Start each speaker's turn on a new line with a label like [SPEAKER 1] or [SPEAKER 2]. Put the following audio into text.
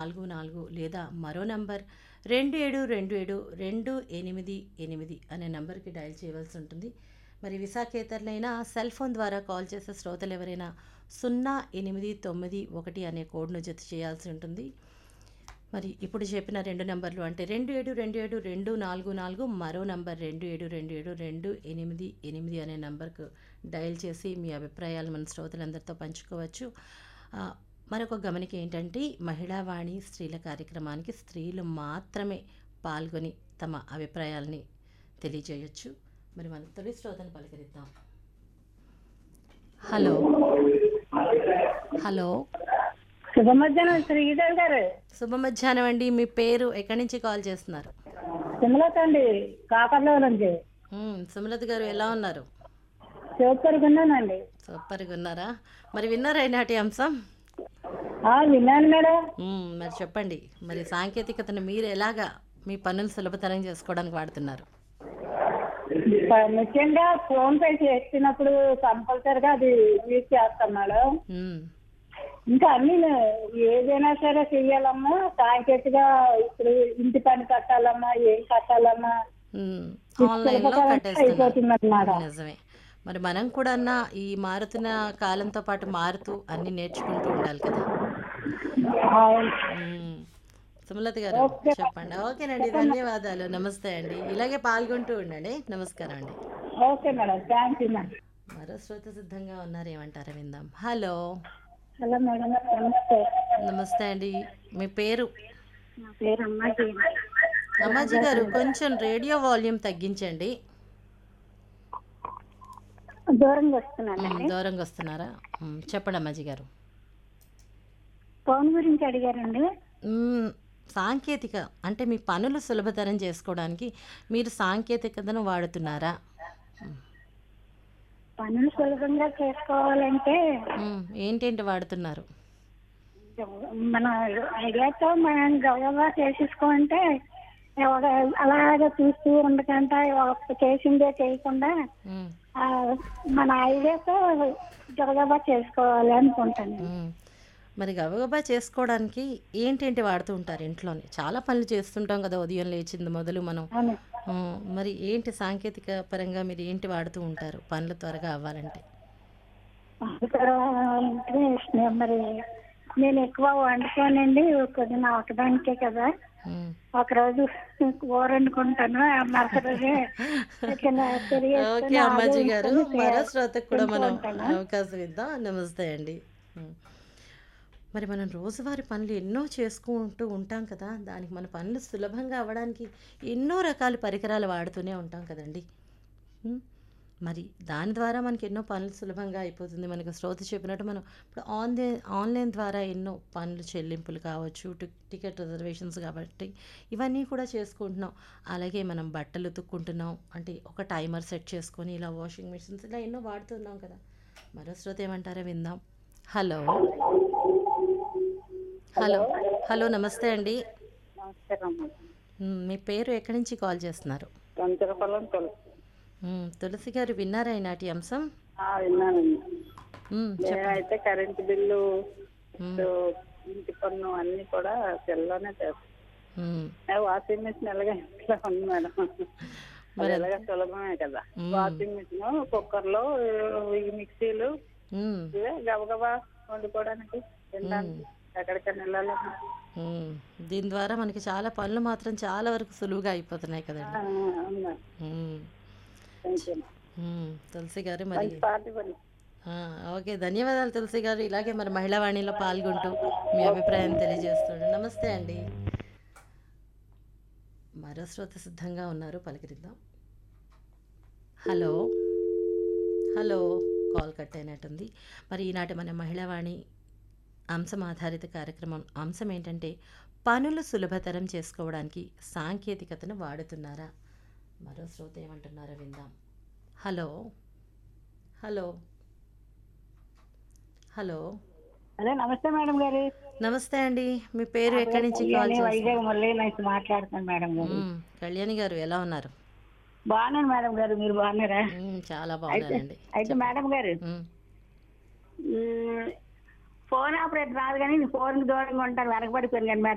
[SPEAKER 1] నాలుగు నాలుగు లేదా మరో నంబర్ రెండు ఏడు రెండు ఏడు రెండు ఎనిమిది ఎనిమిది అనే నంబర్కి డయల్ చేయవలసి ఉంటుంది మరి విశాఖేతరులైనా సెల్ ఫోన్ ద్వారా కాల్ చేసే శ్రోతలు ఎవరైనా సున్నా ఎనిమిది తొమ్మిది ఒకటి అనే కోడ్ను జత చేయాల్సి ఉంటుంది మరి ఇప్పుడు చెప్పిన రెండు నంబర్లు అంటే రెండు ఏడు రెండు ఏడు రెండు నాలుగు నాలుగు మరో నంబర్ రెండు ఏడు రెండు ఏడు రెండు ఎనిమిది ఎనిమిది అనే నంబర్కు డయల్ చేసి మీ అభిప్రాయాలు మన శ్రోతలందరితో పంచుకోవచ్చు ఆ, మరొక గమనిక ఏంటంటే మహిళావాణి స్త్రీల కార్యక్రమానికి స్త్రీలు మాత్రమే పాల్గొని తమ అభిప్రాయాల్ని తెలియజేయొచ్చు మరి మన తొలి శ్రోతను పలకరిద్దాం హలో హలో
[SPEAKER 2] శుభ మధ్యాహ్నం శ్రీదేవి గారు
[SPEAKER 1] శుభ మధ్యాహ్నం అండి మీ పేరు ఎక్కడి నుంచి కాల్ చేస్తున్నారు
[SPEAKER 2] సుమలత అండి కాకర్లో నుంచి
[SPEAKER 1] మ్మ్, సుమలత గారు ఎలా ఉన్నారు
[SPEAKER 2] సూపర్ విన్నానండి
[SPEAKER 1] సూపర్గా ఉన్నారా మరి విన్నారా ఈనాటి అంశం
[SPEAKER 2] ఆ, విన్నాను మేడం
[SPEAKER 1] మ్మ్, మరి చెప్పండి మరి సాంకేతికతను మీరు ఎలాగా మీ పనులు సులభతరం చేసుకోవడానికి వాడుతున్నారు
[SPEAKER 2] ప- ముఖ్యంగా ఫోన్ పే చేస్తున్నప్పుడు కంపల్సరిగా అది యూజ్ చేస్తాం మేడం
[SPEAKER 1] మ్మ్,
[SPEAKER 2] ఇంకా అన్ని ఏదైనా సరే చెయ్యాలమ్మా సాంకేతిక ఇప్పుడు ఇంటి పని కట్టాలమ్మా ఏం కట్టాలమ్మా
[SPEAKER 1] మ్మ్. ఆన్లైన్లో కట్టేస్తున్నారు
[SPEAKER 2] అయిపోతుంది అన్నమాట
[SPEAKER 1] నిజమే మరి మనం కూడా అన్న ఈ మారుతున్న కాలంతో పాటు మారుతూ అన్ని నేర్చుకుంటూ ఉండాలి కదా
[SPEAKER 2] అవును.
[SPEAKER 1] మ్మ్. సుమలత గారు చెప్పండి ఓకేనండి ధన్యవాదాలు నమస్తే అండి ఇలాగే పాల్గొంటూ ఉండండి నమస్కారం అండి
[SPEAKER 2] okay madam thank you madam
[SPEAKER 1] మరో శ్రోత సిద్ధంగా ఉన్నారు ఏమంటారో విందాం హలో
[SPEAKER 2] హలో మేడం నమస్తే
[SPEAKER 1] నమస్తే అండి మీ పేరు
[SPEAKER 2] నా పేరు అమ్మాజీ
[SPEAKER 1] అమ్మాజీ గారు కొంచెం రేడియో వాల్యూమ్ తగ్గించండి
[SPEAKER 2] దూరంగా వస్తున్నాను
[SPEAKER 1] మ్మ్, దూరంగా వస్తున్నారా మ్మ్, చెప్పండి అమ్మాజీ గారు
[SPEAKER 2] ఫోన్ గురించి అడిగారండి
[SPEAKER 1] మ్మ్, సాంకేతిక అంటే మీ పనులు సులభతరం చేసుకోవడానికి మీరు సాంకేతికతను వాడుతున్నారా
[SPEAKER 2] పనులు సులభంగా చేసుకోవాలంటే
[SPEAKER 1] మ్మ్, ఏంటేంటి వాడుతున్నారు
[SPEAKER 2] మన ఐడియాతో మనం గౌరవ చేసేసుకోమంటే ఒక- అలాగే చూస్తూ ఉండకుండా ఒక చేసిందే చేయకుండా
[SPEAKER 1] మ్మ్,
[SPEAKER 2] ఆ, మన ఐడియాతో గబగబా చేసుకోవాలి అనుకుంటాను
[SPEAKER 1] మ్మ్. మరి గబగబా చేసుకోవడానికి ఏంటేంటి వాడుతూ ఉంటారు ఇంట్లోనే చాలా పనులు చేస్తుంటాం కదా ఉదయం లేచింది మొదలు మనం
[SPEAKER 2] అవును
[SPEAKER 1] ఆ, మరి ఏంటి సాంకేతిక పరంగా మీరు ఏంటి వాడుతూ ఉంటారు పనులు త్వరగా అవ్వాలంటే
[SPEAKER 2] అంటే మరి నేను ఎక్కువ వండుకోనండి కొద్దిగా నా ఒకదానికే కదా
[SPEAKER 1] మ్మ్.
[SPEAKER 2] ఒకరోజు కూర వండుకుంటాను ఆ మరుసటి రోజే చిన్న తిరిగేసుకొని
[SPEAKER 1] ఓకే అమ్మాజీ గారు
[SPEAKER 2] ఆలోచించుకొని
[SPEAKER 1] మరో శ్రోతకు కూడా
[SPEAKER 2] తింటూ
[SPEAKER 1] మనం
[SPEAKER 2] ఉంటాను.
[SPEAKER 1] అవకాశం ఇద్దాం నమస్తే అండి మ్మ్. మరి మనం రోజువారీ పనులు ఎన్నో చేసుకుంటూ ఉంటాం కదా దానికి మన పనులు సులభంగా అవ్వడానికి ఎన్నో రకాల పరికరాలు వాడుతూనే ఉంటాం కదండి మ్మ్. మరి దాని ద్వారా మనకి ఎన్నో పనులు సులభంగా అయిపోతుంది మనకు శ్రోత చెప్పినట్టు మనం ఇప్పుడు ఆన్లైన్ ఆన్లైన్ ద్వారా ఎన్నో పనులు చెల్లింపులు కావచ్చు టి- టికెట్ రిజర్వేషన్స్ కాబట్టి ఇవన్నీ కూడా చేసుకుంటున్నాం అలాగే మనం బట్టలు ఉతుక్కుంటున్నాం అంటే ఒక టైమర్ సెట్ చేసుకొని ఇలా వాషింగ్ మిషన్స్ ఇలా ఎన్నో వాడుతున్నాం కదా మరో శ్రోత ఏమంటారో విందాం హలో హలో హలో నమస్తే అండి
[SPEAKER 2] నమస్కారం
[SPEAKER 1] మ్, మీ పేరు ఎక్కడి నుంచి కాల్ చేస్తున్నారు
[SPEAKER 2] తంచరపల్లం తెలుసు
[SPEAKER 1] మ్, తులసి గారు విన్నారా ఈనాటి అంశం
[SPEAKER 2] విన్నానండి
[SPEAKER 1] మ్, చెప్పండి
[SPEAKER 2] నేనైతే కరెంటు బిల్లు
[SPEAKER 1] మ్,
[SPEAKER 2] ఇంటి పన్ను అన్ని కూడా సెల్లోనే చేస్తాను
[SPEAKER 1] మ్,
[SPEAKER 2] వాషింగ్ మిషన్ ఎలాగ ఇంట్లో ఉంది మేడం
[SPEAKER 1] మరి
[SPEAKER 2] ఎలాగ సులభమే కదా
[SPEAKER 1] మ్మ్.
[SPEAKER 2] వాషింగ్ మిషన్ కుక్కర్ లో ఈ మిక్సీలు
[SPEAKER 1] మ్,
[SPEAKER 2] ఇవే గబగబా వండుకోవడానికి తినడానికి ఎక్కడికైనా వెళ్ళాలన్నా
[SPEAKER 1] మ్. దీని ద్వారా మనకి చాలా పనులు మాత్రం చాలా వరకు సులువుగా అయిపోతున్నాయి కదండి
[SPEAKER 2] ఆ, అవునా
[SPEAKER 1] మ్,
[SPEAKER 2] కొంచెం
[SPEAKER 1] మ్, తులసి గారు మరి
[SPEAKER 2] మంచి పార్టీ పని
[SPEAKER 1] ఆ, ఓకే ధన్యవాదాలు తులసి గారు ఇలాగే మరి మహిళా వాణిలో పాల్గొంటూ మీ అభిప్రాయం తెలియజేస్తుండే నమస్తే అండి మరో శ్రోత సిద్ధంగా ఉన్నారు పలకరిద్దాం హలో హలో కాల్ కట్ అయినట్టుంది మరి ఈనాటి మన మహిళావాణి అంశం ఆధారిత కార్యక్రమం అంశం ఏంటంటే పనులు సులభతరం చేసుకోవడానికి సాంకేతికతను వాడుతున్నారా మరో శ్రోత ఏమంటున్నారో విందాం హలో హలో హలో
[SPEAKER 2] హలో నమస్తే మేడం గారు
[SPEAKER 1] నమస్తే అండి మీ పేరు ఎక్కడి నుంచి కాల్ చేస్తున్నారు
[SPEAKER 2] వైజాగ్ మురళి నుంచి మాట్లాడుతున్నాను మేడం గారు
[SPEAKER 1] మ్మ్. కళ్యాణి గారు ఎలా ఉన్నారు
[SPEAKER 2] బాగున్నాను మేడం గారు మీరు బాగున్నారా
[SPEAKER 1] మ్మ్, చాలా బాగున్నానండి
[SPEAKER 2] అయితే మేడం గారు
[SPEAKER 1] మ్మ్.
[SPEAKER 2] మ్మ్, ఫోన్ ఆపరేటర్ రాదు కానీ ఫోన్ దూరంగా ఉంటాను వెనకబడిపోయాను కానీ